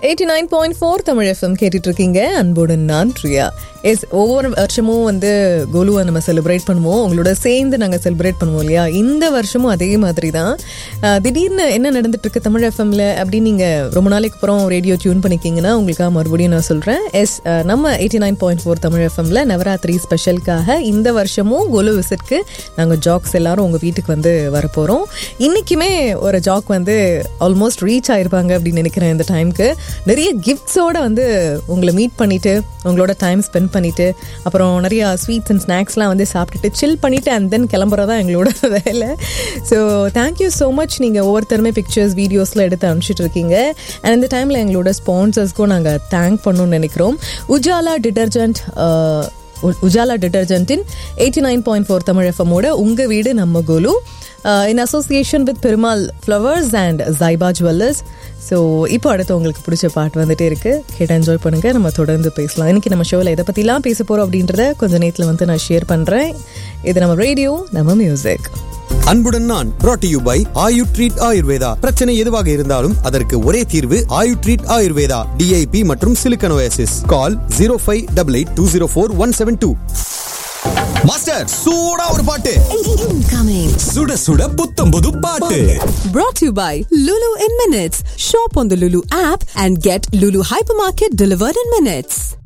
Eighty nine point four Tamil FM கேட்டுட்டு இருக்கீங்க அன்போடு நான் பிரியா எஸ் ஒவ்வொரு வருஷமும் வந்து கோலுவை நம்ம செலிப்ரேட் பண்ணுவோம் உங்களோட சேர்ந்து நாங்கள் செலிப்ரேட் பண்ணுவோம் இல்லையா இந்த வருஷமும் அதே மாதிரி தான் அஹ், திடீர்னு என்ன நடந்துட்டு இருக்கு தமிழ் எஃப்எம்ல அப்படின்னு நீங்கள் ரொம்ப நாளைக்கு அப்புறம் ரேடியோ டியூன் பண்ணிக்கிங்கன்னா உங்களுக்காக மறுபடியும் நான் சொல்கிறேன் எஸ் அஹ், நம்ம eighty nine point four Tamil எஃப்எம்ல நவராத்திரி ஸ்பெஷலுக்காக இந்த வருஷமும் கோலு விசிட்க்கு நாங்கள் ஜாக்ஸ் எல்லாரும் உங்கள் வீட்டுக்கு வந்து வரப்போகிறோம் இன்றைக்குமே ஒரு ஜாக் வந்து ஆல்மோஸ்ட் ரீச் ஆயிருப்பாங்க அப்படின்னு நினைக்கிறேன் இந்த டைம்க்கு நிறைய கிஃப்ட்ஸோட வந்து உங்களை மீட் பண்ணிட்டு உங்களோட டைம் ஸ்பெண்ட் பண்ணிட்டு அப்புறம் நிறைய ஸ்வீட்ஸ் அண்ட் ஸ்நாக்ஸ்லாம் வந்து சாப்பிட்டுட்டு சில் பண்ணிட்டு அண்ட் தென் கிளம்புறதா எங்களோட வேலை ஸோ தேங்க்யூ ஸோ மச் நீங்கள் ஒவ்வொருத்தருமே பிக்சர்ஸ் வீடியோஸ்லாம் எடுத்து அனுப்பிச்சிட்டு இருக்கீங்க அண்ட் இந்த டைமில் எங்களோட ஸ்பான்சர்ஸ்க்கும் நாங்கள் தேங்க் பண்ணணும்னு நினைக்கிறோம் உஜாலா டிட்டர்ஜென்ட் உஜாலா டிட்டர்ஜென்ட்டின் eighty nine point four Tamil எஃப்எம்மோட உங்கள் வீடு நம்ம Golu in association with Perumal flowers and Jaiba jewellers so இப்போ அடுத்து உங்களுக்கு பிடிச்ச பாட்டு வந்துட்டே இருக்கு கேட்டு என்ஜாய் பண்ணுங்க நம்ம தொடர்ந்து பேசலாம் இன்னைக்கு நம்ம ஷோவில் எதை பற்றிலாம் பேச போகிறோம் அப்படின்றத கொஞ்ச நேரத்தில் வந்து நான் ஷேர் பண்ணுறேன் இது நம்ம ரேடியோ நம்ம மியூசிக் அன்புடன் நான் brought to you by Ayu treat Ayurveda பிரச்சனை எதுவாக இருந்தாலும் அதற்கு ஒரே தீர்வு ஆயு ட்ரீட் ஆயுர்வேதா டிஐபி மற்றும் சிலிக்கனோசிஸ் call zero five double eight two zero four one seven two master சூடா ஒரு பாட்டு Incoming. சுட சுட புத்தம் புது பாட்டு Brought to you by Lulu in Minutes. Shop on the Lulu app and get Lulu Hypermarket delivered in minutes.